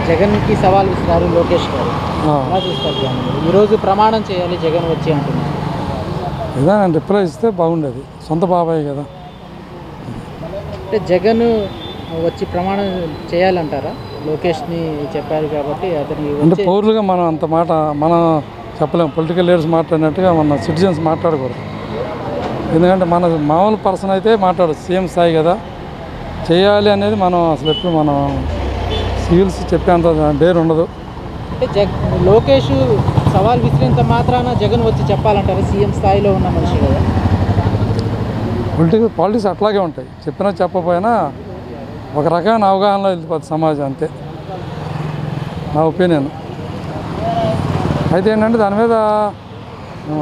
జగన్కి సవాల్ విసిరారు లోకేష్ గారు ఆ. ఎలా చూస్తారు దాన్ని మీరు? ఈరోజు ప్రమాణం చేయాలి జగన్ వచ్చి అంటున్నారు ఏదైనా రిప్లై ఇస్తే బాగుండేది సొంత బాబాయ్ కదా అంటే జగన్ వచ్చి ప్రమాణం చేయాలంటారా లోకేష్ని చెప్పారు కాబట్టి అతని అంటే వచ్చి పౌరులుగా మనం అంత మాట మనం చెప్పలేం పొలిటికల్ లీడర్స్ మాట్లాడినట్టుగా మన సిటిజన్స్ మాట్లాడకూడదు ఎందుకంటే మన మామూలు పర్సన్ అయితే మాట్లాడదు సీఎం స్థాయి కదా చేయాలి అనేది మనం అసలు ఎప్పుడు మనం సివిల్స్ చెప్పేంత డేర్ ఉండదు అంటే జగ్ లోకేష్ సవాల్ విసిరేంత మాత్రాన జగన్ వచ్చి చెప్పాలంటారా సీఎం స్థాయిలో ఉన్న మనిషి కదా పొలిటికల్ పాలిటిక్స్ అట్లాగే ఉంటాయి చెప్పినా చెప్పకపోయినా ఒక రకమైన అవగాహనలో వెళ్ళిపోతుంది సమాజం అంతే నా ఒపీనియన్ అయితే ఏంటంటే దాని మీద ఆ,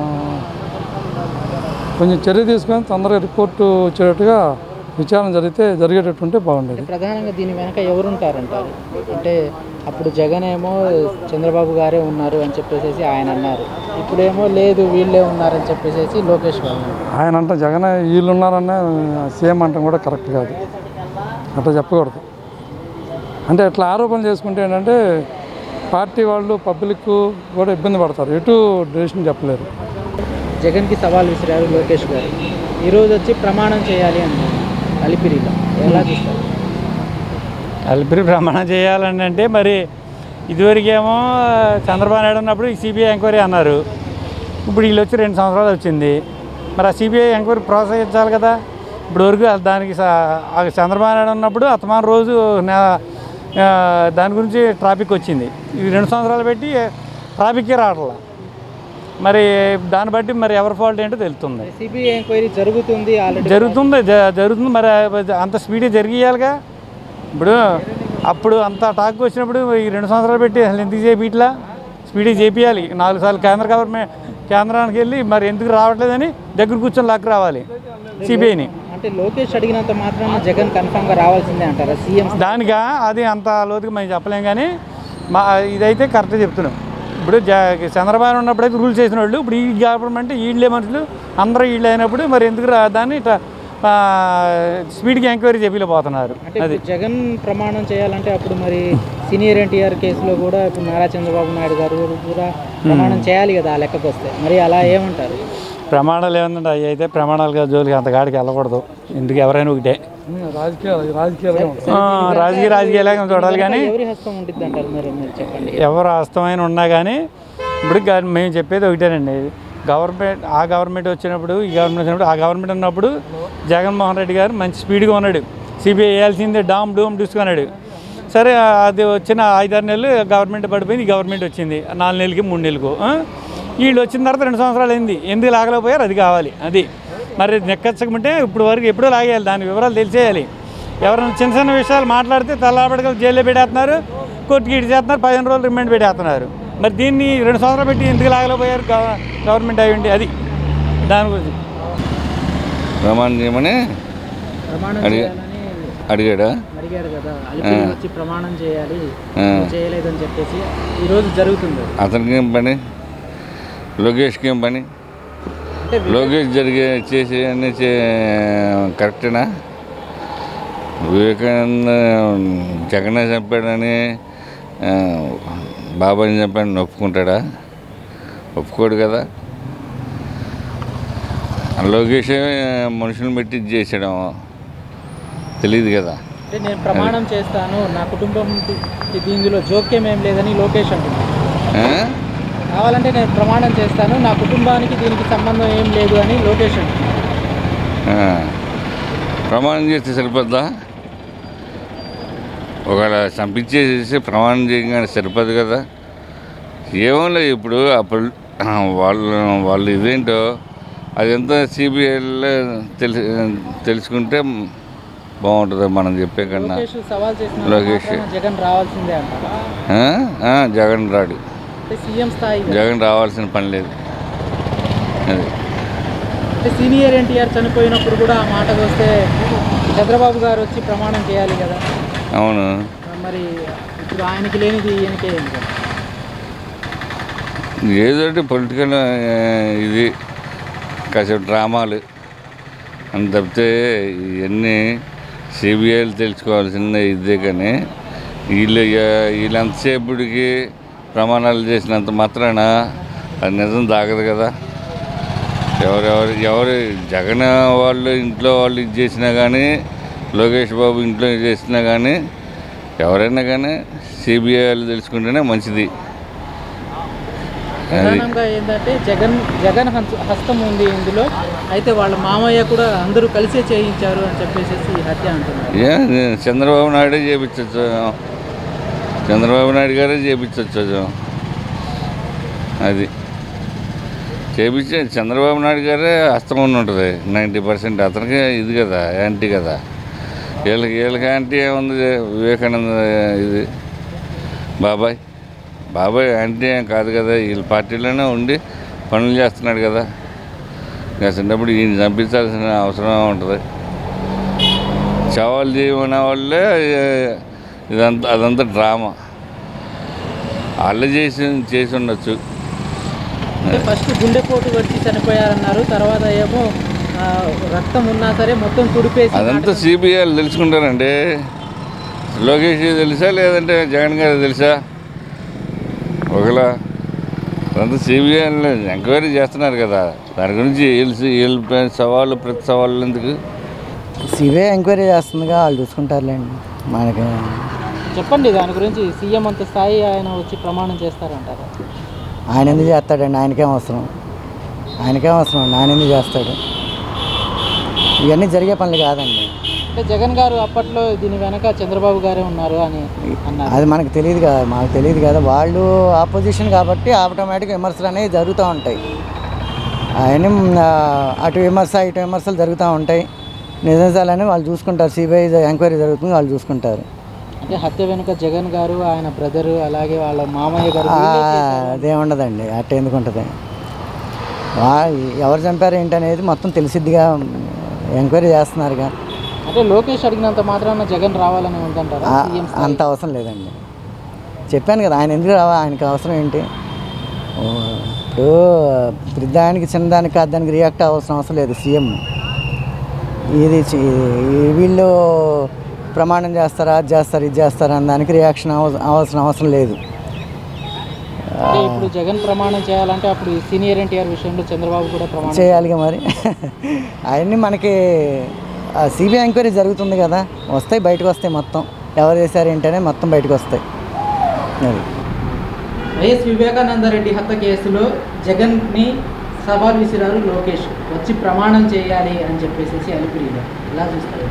కొంచెం చర్య తీసుకొని తొందరగా రిపోర్టు వచ్చేటట్టుగా విచారణ జరిగితే జరిగేటట్టు ఉంటే బాగుండేది ప్రధానంగా దీని వెనక ఎవరుంటారంటారు అంటే అప్పుడు జగన్ ఏమో చంద్రబాబు గారే ఉన్నారు అని చెప్పేసి ఆయన అన్నారు ఇప్పుడేమో లేదు వీళ్ళే ఉన్నారని చెప్పేసి లోకేష్ గారు అన్నారు. ఆయన అంట జగన్ వీళ్ళు ఉన్నారనే సీఎం అంటాం కూడా కరెక్ట్ కాదు అట్లా చెప్పకూడదు అంటే ఇట్లా ఆరోపణలు చేసుకుంటే ఏంటంటే పార్టీ వాళ్ళు పబ్లిక్ కూడా ఇబ్బంది పడతారు ఎటు డెసిషన్ చెప్పలేరు జగన్కి సవాల్ విసిరారు లోకేష్ గారు ఈరోజు వచ్చి ప్రమాణం చేయాలి అన్నారు అలిపిరిలో ఎలా చూస్తారు అలిపిరి ప్రమాణం చేయాలని అంటే మరి ఇదివరకేమో చంద్రబాబు నాయుడు ఉన్నప్పుడు సిబిఐ ఎంక్వైరీ అన్నారు ఇప్పుడు వీళ్ళు వచ్చి రెండు సంవత్సరాలు వచ్చింది మరి ఆ సిబిఐ ఎంక్వైరీ ప్రోత్సహించాలి కదా ఇప్పుడు వరకు దానికి స- ఆ చంద్రబాబు నాయుడు ఉన్నప్పుడు అతమాన రోజు నా- ఆ, దాని గురించి ట్రాఫిక్ వచ్చింది ఇది రెండు సంవత్సరాలు పెట్టి ట్రాఫిక్కే రావట్లా మరి దాన్ని బట్టి మరి ఎవరి ఫాల్ట్ ఏంటో తెలుస్తుంది సిబిఐ ఎంక్వైరీ జరుగుతుంది ఆల్రెడీ జరుగుతుంది జ- జరుగుతుంది మరి అంత స్పీడ్ జరిగియాలిగా ఇప్పుడు అప్పుడు అంత టాక్ వచ్చినప్పుడు ఈ రెండు సంవత్సరాలు పెట్టి అసలు ఎందుకు చేపిట్లా స్పీడ్గా చేపియాలి నాలుగు సార్లు కేంద్ర గవర్నమెంట్ కేంద్రానికి వెళ్ళి మరి ఎందుకు రావట్లేదని దగ్గర కూర్చొని లాక్ రావాలి సిబిఐని అంటే లోకేష్ అడిగినంత మాత్రాన జగన్ కన్ఫామ్గా రావాల్సిందే అంటారా సీఎం దానిగా అది అంత లోతుగా మేము చెప్పలేం కానీ మా ఇదైతే కరెక్ట్గా చెప్తున్నాం ఇప్పుడు జ చంద్రబాబు ఉన్నప్పుడైతే రూల్స్ చేసిన వాళ్ళు ఇప్పుడు ఈ గవర్నమెంట్ వీళ్ళే మనుషులు అందరూ వీళ్ళు అయినప్పుడు మరి ఎందుకు రా దాన్ని ఇట్లా ఆ, స్పీడ్గా ఎంక్వైరీ చెప్పలేకపోతున్నారు అంటే అది ఇప్పుడు జగన్ ప్రమాణం చేయాలంటే అప్పుడు మరి సీనియర్ ఎన్టీఆర్ కేసులో కూడా ఇప్పుడు నారా చంద్రబాబు నాయుడు గారు కూడా ప్రమాణం చేయాలి కదా ఆ లెక్కకు వస్తే మరి అలా ఏమంటారు ప్రమాణాలు ఏమందంటే అవి అయితే ప్రమాణాలుగా జోలికి అంత గాడికి వెళ్ళకూడదు ఇంటికి ఎవరైనా ఒకటే రాజకీయాలు రాజకీయాలుగా ఉంటాయి ఆ, రాజకీయ రాజకీయాలుగా చూడాలి కానీ ఎవరి హస్తం ఉంటుంది అంటారు మరి మీరు చెప్పండి ఎవరు హస్తమైన ఉన్నా కానీ ఇప్పుడు గా- మేము చెప్పేది ఒకటేనండి గవర్నమెంట్ ఆ గవర్నమెంట్ వచ్చినప్పుడు ఈ గవర్నమెంట్ వచ్చినప్పుడు ఆ గవర్నమెంట్ ఉన్నప్పుడు జగన్మోహన్ రెడ్డి గారు మంచి స్పీడ్గా ఉన్నాడు సిబిఐ వేయాల్సిందే డామ్ డూమ్ చూసుకున్నాడు సరే అది వచ్చిన ఐదారు నెలలు గవర్నమెంట్ పడిపోయింది ఈ గవర్నమెంట్ వచ్చింది నాలుగు నెలలకి మూడు నెలలకు ఆ? వీళ్ళు వచ్చిన తర్వాత రెండు సంవత్సరాలు అయింది ఎందుకు లాగలేకపోయారు అది కావాలి అది మరి నెక్కచ్చకమంటే ఇప్పుడు వరకు ఎప్పుడో లాగేయాలి దాని వివరాలు తెలిసేయాలి ఎవరైనా చిన్న చిన్న విషయాలు మాట్లాడితే తెల్లబడగలు జైల్లో పెట్టేస్తున్నారు కోర్టుకి ఇటు చేస్తున్నారు పదిహేను రోజులు రిమాండ్ పెట్టేస్తున్నారు మరి దీన్ని రెండు సంవత్సరాలు పెట్టి ఎందుకు లాగలేకపోయారు గవ- గవర్నమెంట్ అయి ఉండి అది దాని గురించి ప్రమాణం చేయమని ప్రమాణం అడిగా- చేయాలని అడిగాడా అడిగారు కదా అలిపిరి వచ్చి ప్రమాణం చేయాలి ఆ. నువ్వు చేయలేదని చెప్పేసి ఈరోజు జరుగుతుంది అది. అతనికి ఏం పని లోకేష్కి ఏం పని అంటే లోకేష్ జరిగే చేసి అన్ని చే కరెక్టేనా వివేకానంద జగన్ చంపాడని ఆ, బాబాని చంపాడని ఒప్పుకుంటాడా ఒప్పుకోడు కదా లోకేష్ మనుషులను పెట్టి ఇది చేసాడు తెలియదు కదా అంటే నేను ప్రమాణం చేస్తాను నా కుటుంబం దీనిలో జోక్యం ఏం లేదని లోకేష్ అంటున్నాను ఆ? కావాలంటే నేను ప్రమాణం చేస్తాను నా కుటుంబానికి దీనికి సంబంధం ఏం లేదు అని లోకేష్ అంటున్నాను ఆ. ప్రమాణం చేస్తే సరిపోద్దా ఒకవేళ చంపించేసి ప్రమాణం చేయగానే సరిపోదు కదా ఏమో లేదు ఇప్పుడు అప్పుడు వాళ్ళు వాళ్ళు ఇదేంటో అదంతా సిబిఐలో తెలిసి తెలుసుకుంటే బాగుంటుంది మనం చెప్పే కన్నా లోకేష్ సవాల్ చేసిన లోకేష్. మాత్రాన జగన్ రావాల్సిందే అంటారు ఆ? ఆ, జగన్ రాడు అంటే సీఎం స్థాయి కదా. జగన్ రావాల్సిన పని లేదు అది అంటే సీనియర్ ఎన్టీఆర్ చనిపోయినప్పుడు కూడా ఆ మాటకు వస్తే చంద్రబాబు గారు వచ్చి ప్రమాణం చేయాలి కదా అవును మరి ఇప్పుడు ఆయనకి లేనిది ఈయనకే ఏంటి కదా ఏదోటి పొలిటికల్ ఇది కాసేపు డ్రామాలు అని తప్పితే ఇవన్నీ సిబిఐలు తెలుసుకోవాల్సిన ఇదే కానీ వీళ్ళు వీళ్ళు ఎంతసేపుడికి ప్రమాణాలు చేసినంత మాత్రాన అది నిజం దాగదు కదా ఎవరెవరు ఎవరు జగన్ వాళ్ళు ఇంట్లో వాళ్ళు ఇది చేసినా కానీ లోకేష్ బాబు ఇంట్లో ఇది చేసినా కానీ ఎవరైనా కానీ సిబిఐ వాళ్ళు తెలుసుకుంటేనే మంచిది అది ప్రధానంగా ఏంటంటే జగన్ జగన్ హంస- హస్తం ఉంది ఇందులో అయితే వాళ్ళ మామయ్య కూడా అందరూ కలిసే చేయించారు అని చెప్పేసి ఈ హత్య అంటున్నారు ఏ చంద్రబాబు నాయుడే చేపించవచ్చు చంద్రబాబు నాయుడు గారే చేపించవచ్చు అది చేపించే చంద్రబాబు నాయుడు గారే హస్తం ఉండి ఉంటుంది నైంటీ పర్సెంట్ అతనికి ఇది కదా యాంటీ కదా వీళ్ళకి వీళ్ళకి యాంటీ ఏముంది వివేకానంద ఇది బాబాయ్ బాబాయ్ యాంటీ ఏం కాదు కదా వీళ్ళ పార్టీలోనే ఉండి పనులు చేస్తున్నాడు కదా చిన్నప్పుడు ఈయన చంపించాల్సిన అవసరం ఉంటుంది చవాలు జీవన వాళ్ళే ఇదంతా అదంతా డ్రామా వాళ్ళు చేసి చేసి ఉండొచ్చు అంటే ఫస్ట్ గుండెపోటు వచ్చి చనిపోయారన్నారు తర్వాత ఏమో ఆ, రక్తం ఉన్నా సరే మొత్తం తుడిపేసి అదంతా సిబిఐ తెలుసుకుంటారండి లోకేష్ తెలుసా లేదంటే జగన్ గారు తెలుసా ఒకలా అదంతా సిబిఐ ఎంక్వైరీ చేస్తున్నారు కదా దాని గురించి వీళ్ళు వీళ్ళు పైన సవాళ్ళు ప్రతి సవాళ్ళు ఎందుకు సిబిఐ ఎంక్వైరీ చేస్తుందిగా వాళ్ళు చూసుకుంటారులేండి మనకి చెప్పండి దాని గురించి సీఎం అంత స్థాయి ఆయన వచ్చి ప్రమాణం చేస్తారంటారు ఆయన ఎందుకు చేస్తాడండి ఆయనకేం అవసరం ఆయనకేం అవసరం అండి ఆయన ఎందుకు చేస్తాడు ఇవన్నీ జరిగే పనులు కాదండి అంటే జగన్ గారు అప్పట్లో దీని వెనక చంద్రబాబు గారే ఉన్నారు అని అన్నారు అది మనకు తెలియదు కదా మాకు తెలియదు కదా వాళ్ళు ఆపోజిషన్ కాబట్టి ఆటోమేటిక్ విమర్శలు అనేవి జరుగుతూ ఉంటాయి అవన్నీ ఆ, అటు విమర్శ ఇటు విమర్శలు జరుగుతూ ఉంటాయి నిజాలని వాళ్ళు చూసుకుంటారు సిబిఐ ఎంక్వైరీ జరుగుతుంది వాళ్ళు చూసుకుంటారు అంటే హత్య వెనుక జగన్ గారు ఆయన బ్రదరు అలాగే వాళ్ళ మామయ్య గారు ఆ, వీళ్ళే చేశారు. అదే ఉండదండి అట్ట ఎందుకు ఉంటుంది వా- ఎవరు చంపారు ఏంటనేది మొత్తం తెలిసిద్దిగా ఎంక్వైరీ చేస్తున్నారుగా అంటే లోకేష్ అడిగినంత మాత్రాన జగన్ రావాలని ఉందంటారా ఆ- సీఎం అంత అవసరం లేదండి చెప్పాను కదా ఆయన ఎందుకు రావా ఆయనకి అవసరం ఏంటి ఓ, ఇప్పుడు పెద్దదానికి చిన్నదానికి దానికి రియాక్ట్ అవ్వాల్సిన అవసరం లేదు సీఎం ఇది చి- ఈ- వీళ్ళు ప్రమాణం చేస్తారా అది చేస్తారు ఇది చేస్తారా అని దానికి రియాక్షన్ అవ అవ్వాల్సిన అవసరం లేదు అంటే ఇప్పుడు జగన్ ప్రమాణం చేయాలంటే అప్పుడు సీనియర్ ఎన్టీఆర్ విషయంలో చంద్రబాబు కూడా ప్రమాణం చేయాలిగా మరి అవన్నీ మనకి సిబిఐ ఎంక్వైరీ జరుగుతుంది కదా వస్తాయి బయటకు వస్తాయి మొత్తం ఎవరు చేశారు ఏంటనే మొత్తం బయటకు వస్తాయి అది వైఎస్ వివేకానంద రెడ్డి హత్య కేసులో జగన్ని సవాల్ విసిరారు లోకేష్ వచ్చి ప్రమాణం చేయాలి అని చెప్పేసి అలిపిరిలో ఎలా చూస్తారు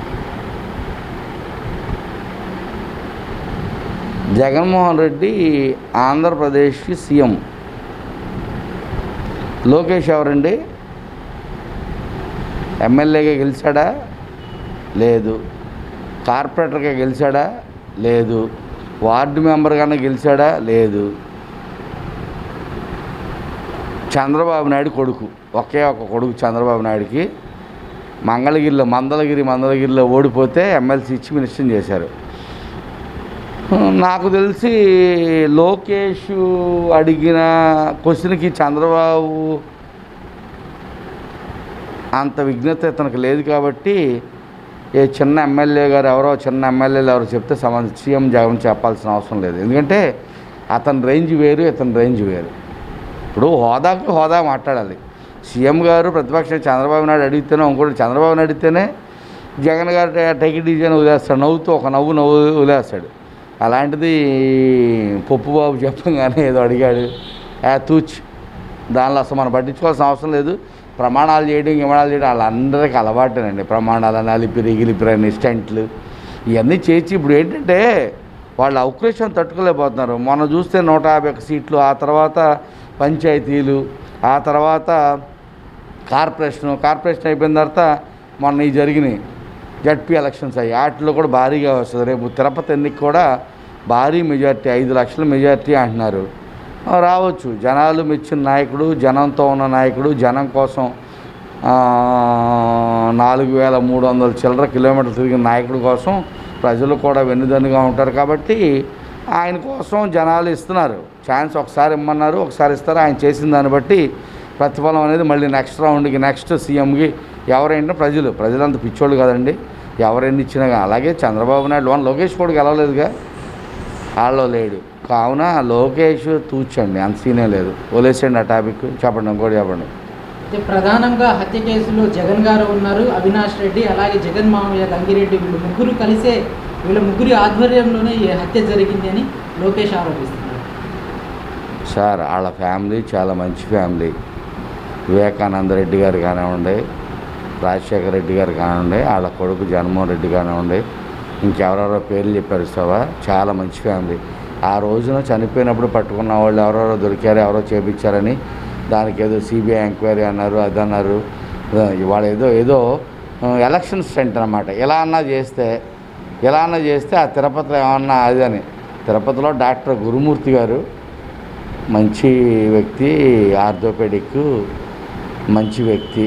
జగన్మోహన్ రెడ్డి ఆంధ్రప్రదేశ్కి సీఎం లోకేష్ ఎవరండి ఎమ్మెల్యేగా గెలిచాడా లేదు కార్పొరేటర్గా గెలిచాడా లేదు వార్డు మెంబర్గానే గెలిచాడా లేదు చంద్రబాబు నాయుడు కొడుకు ఒకే ఒక కొడుకు చంద్రబాబు నాయుడుకి మంగళగిరిలో మందలగిరి మందలగిరిలో ఓడిపోతే ఎమ్మెల్సీ ఇచ్చి మినిస్టర్ చేశారు నాకు తెలిసి లోకేష్ అడిగిన క్వశ్చన్కి చంద్రబాబు అంత విజ్ఞత ఇతనికి లేదు కాబట్టి ఏ చిన్న ఎమ్మెల్యే గారు ఎవరో చిన్న ఎమ్మెల్యేలు ఎవరో చెప్తే సంబంధ సీఎం జగన్ చెప్పాల్సిన అవసరం లేదు ఎందుకంటే అతని రేంజ్ వేరు ఇతని రేంజ్ వేరు ఇప్పుడు హోదాకి హోదా మాట్లాడాలి సీఎం గారు ప్రతిపక్ష చంద్రబాబు నాయుడు అడిగితేనే ఇంకోటి చంద్రబాబు నాయుడు అడిగితేనే జగన్ గారు టేక్ ఇట్ ఈజీ అని వదిలేస్తాడు నవ్వుతూ ఒక నవ్వు నవ్వు వదిలేస్తాడు అలాంటిది పప్పు బాబు చెప్పంగానే ఏదో అడిగాడు ఆ తూచ్ దానిలో అసలు మనం పట్టించుకోవాల్సిన అవసరం లేదు ప్రమాణాలు చేయడం గిమాణాలు చేయడం వాళ్ళందరికీ అలవాటేనండి ప్రమాణాలని అలిపిరి గిలిపిరి అని స్టెంట్లు ఇవన్నీ చేసి ఇప్పుడు ఏంటంటే వాళ్ళు అవకాశం తట్టుకోలేకపోతున్నారు మొన్న చూస్తే నూట యాభై ఒక్క సీట్లు ఆ తర్వాత పంచాయతీలు ఆ తర్వాత కార్పొరేషన్ కార్పొరేషన్ అయిపోయిన తర్వాత మొన్న ఈ జరిగినాయి జడ్పీ ఎలక్షన్స్ అయ్యి వాటిలో కూడా భారీగా వస్తుంది రేపు తిరుపతి ఎన్నిక కూడా భారీ మెజార్టీ ఐదు లక్షల మెజార్టీ అంటున్నారు ఆ, రావచ్చు జనాలు మెచ్చిన నాయకుడు జనంతో ఉన్న నాయకుడు జనం కోసం ఆ, నాలుగు వేల మూడు వందల చిల్లర కిలోమీటర్లు తిరిగిన నాయకుడి కోసం ప్రజలు కూడా వెన్నుదన్నుగా ఉంటారు కాబట్టి ఆయన కోసం జనాలు ఇస్తున్నారు ఛాన్స్ ఒకసారి ఇమ్మన్నారు ఒకసారి ఇస్తారు ఆయన చేసిన దాన్ని బట్టి ప్రతిఫలం అనేది మళ్ళీ నెక్స్ట్ రౌండ్కి నెక్స్ట్ సీఎంకి ఎవరైనా ప్రజలు ప్రజలంత పిచ్చోళ్ళు కదండి ఎవరైనా ఇచ్చినా కానీ అలాగే చంద్రబాబు నాయుడు వన్ లోకేష్ కూడా గెలవలేదుగా వాళ్ళలో లేడు కావున లోకేష్ తూచండి అంత సీనే లేదు వదిలేసేయండి ఆ టాపిక్ చెప్పండి ఇంకోటి చెప్పండి అయితే ప్రధానంగా హత్య కేసులో జగన్ గారు ఉన్నారు అవినాష్ రెడ్డి అలాగే జగన్ మామయ్య గంగిరెడ్డి వీళ్ళు ముగ్గురు కలిసే వీళ్ళ ముగ్గురి ఆధ్వర్యంలోనే ఈ హత్య జరిగింది అని లోకేష్ ఆరోపిస్తున్నారు సార్ వాళ్ళ ఫ్యామిలీ చాలా మంచి ఫ్యామిలీ వివేకానంద రెడ్డి గారు కానివ్వండి రాజశేఖర రెడ్డి గారు కానివ్వండి వాళ్ళ కొడుకు జగన్మోహన్ రెడ్డి కానివ్వండి ఇంకెవరెవరో పేర్లు చెప్పారు ఇస్తావా చాలా మంచి ఫ్యామిలీ ఆ రోజున చనిపోయినప్పుడు పట్టుకున్న వాళ్ళు ఎవరెవరో దొరికారు ఎవరో చేపించారని దానికి ఏదో సిబిఐ ఎంక్వైరీ అన్నారు అది అన్నారు ఇవాళ ఏదో ఏదో ఆ, ఎలక్షన్ స్టెంట్ అనమాట ఎలా అన్నా చేస్తే ఎలా అన్నా చేస్తే ఆ తిరుపతిలో ఏమన్నా అది అని తిరుపతిలో డాక్టర్ గురుమూర్తి గారు మంచి వ్యక్తి ఆర్థోపెడిక్ మంచి వ్యక్తి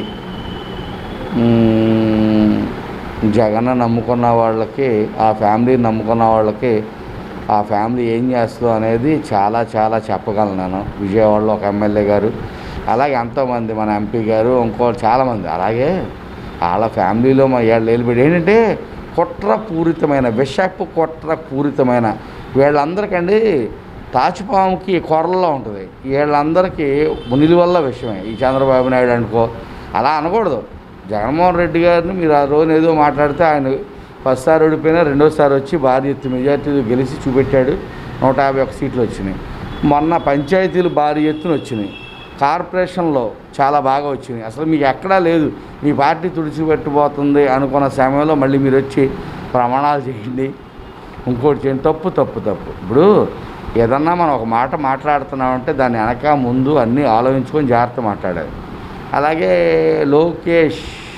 మ్మ్, జగన్ నమ్ముకున్న వాళ్ళకి ఆ ఫ్యామిలీని నమ్ముకున్న వాళ్ళకి ఆ ఫ్యామిలీ ఏం చేస్తుందో అనేది చాలా చాలా చెప్పగలను నేను విజయవాడలో ఒక ఎమ్మెల్యే గారు అలాగే ఎంతోమంది మన ఎంపీ గారు ఇంకో చాలామంది అలాగే వాళ్ళ ఫ్యామిలీలో మా ఏళ్ళు నిలబడి ఏంటంటే కుట్రపూరితమైన విషపు కుట్రపూరితమైన వీళ్ళందరికండి తాచుపాముకి కొరల్లో ఉంటుంది వీళ్ళందరికీ మునిలి వల్ల విషయమే ఈ చంద్రబాబు నాయుడు అనుకో అలా అనకూడదు జగన్మోహన్ రెడ్డి గారిని మీరు ఆ రోజు ఏదో మాట్లాడితే ఆయన ఫస్ట్ సారి ఓడిపోయినా రెండోసారి వచ్చి భారీ ఎత్తు మెజార్టీలు గెలిచి చూపెట్టాడు నూట యాభై ఒక సీట్లు వచ్చినాయి మొన్న పంచాయతీలు భారీ ఎత్తున వచ్చినాయి కార్పొరేషన్లో చాలా బాగా వచ్చినాయి అసలు మీకు ఎక్కడా లేదు మీ పార్టీ తుడిచిపెట్టబోతుంది అనుకున్న సమయంలో మళ్ళీ మీరు వచ్చి ప్రమాణాలు చేయండి ఇంకోటి చేయండి తప్పు తప్పు తప్పు ఇప్పుడు ఏదన్నా మనం ఒక మాట మాట్లాడుతున్నామంటే దాని వెనక ముందు అన్నీ ఆలోచించుకొని జాగ్రత్త మాట్లాడాలి అలాగే లోకేష్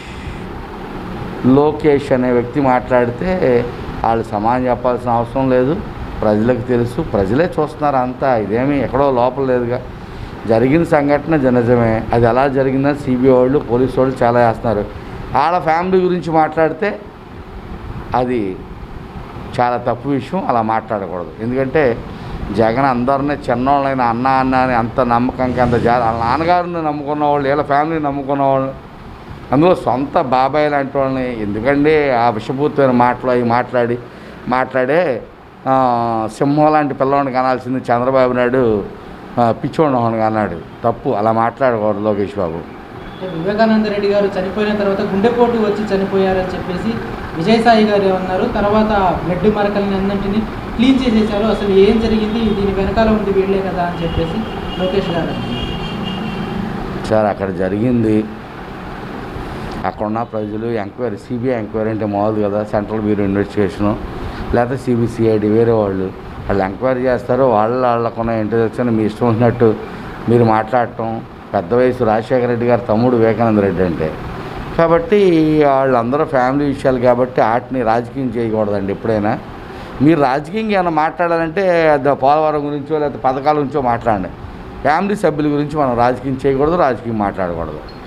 లోకేష్ అనే వ్యక్తి మాట్లాడితే వాళ్ళు సమానం చెప్పాల్సిన అవసరం లేదు ప్రజలకు తెలుసు ప్రజలే చూస్తున్నారు అంతా ఇదేమీ ఎక్కడో లోపల లేదుగా జరిగిన సంఘటన జనజమే అది ఎలా జరిగిందని సిబిఐ వాళ్ళు పోలీసు వాళ్ళు చాలా చేస్తున్నారు వాళ్ళ ఫ్యామిలీ గురించి మాట్లాడితే అది చాలా తప్పు విషయం అలా మాట్లాడకూడదు ఎందుకంటే జగన్ అందరినీ చిన్నోళ్ళైన అన్న అన్న అని అంత నమ్మకంగా అంత జా వాళ్ళ నాన్నగారిని నమ్ముకున్న వాళ్ళు వీళ్ళ ఫ్యామిలీని నమ్ముకున్న వాళ్ళు అందులో సొంత బాబాయ్ లాంటి వాళ్ళని ఎందుకండి ఆ విషపూర్తమైన మాటలు అవి మాట్లాడి మాట్లాడే ఆ, సింహం లాంటి పిల్లవాడిని కనాల్సింది చంద్రబాబు నాయుడు ఆ, పిచ్చోడిని అన్నాడు తప్పు అలా మాట్లాడకూడదు లోకేష్ బాబు అంటే వివేకానంద రెడ్డి గారు చనిపోయిన తర్వాత గుండెపోటు వచ్చి చనిపోయారని చెప్పేసి విజయసాయి గారు అన్నారు తర్వాత బ్లడ్ మరకల్ని అన్నింటినీ క్లీన్ చేసేసారు అసలు ఏం జరిగింది దీని వెనకాల ఉంది వీళ్ళే కదా అని చెప్పేసి లోకేష్ గారు అన్నారు. సార్ అక్కడ జరిగింది అక్కడ ఉన్న ప్రజలు ఎంక్వైరీ సిబిఐ ఎంక్వైరీ అంటే మామూలు కదా సెంట్రల్ బ్యూరో ఇన్వెస్టిగేషను లేకపోతే సిబిసిఐడి వేరే వాళ్ళు వాళ్ళు ఎంక్వైరీ చేస్తారు వాళ్ళ వాళ్ళకున్న ఇంటర్వ్యూస్ మీ ఇష్టం వచ్చినట్టు మీరు మాట్లాడటం పెద్ద వయసు రాజశేఖర రెడ్డి గారు తమ్ముడు వివేకానంద రెడ్డి అంటే కాబట్టి వాళ్ళందరూ ఫ్యామిలీ విషయాలు కాబట్టి వాటిని రాజకీయం చేయకూడదండి ఎప్పుడైనా మీరు రాజకీయంగా ఏమైనా మాట్లాడాలంటే అది పోలవరం గురించో లేకపోతే పథకాల గురించో మాట్లాడండి ఫ్యామిలీ సభ్యుల గురించి మనం రాజకీయం చేయకూడదు రాజకీయం మాట్లాడకూడదు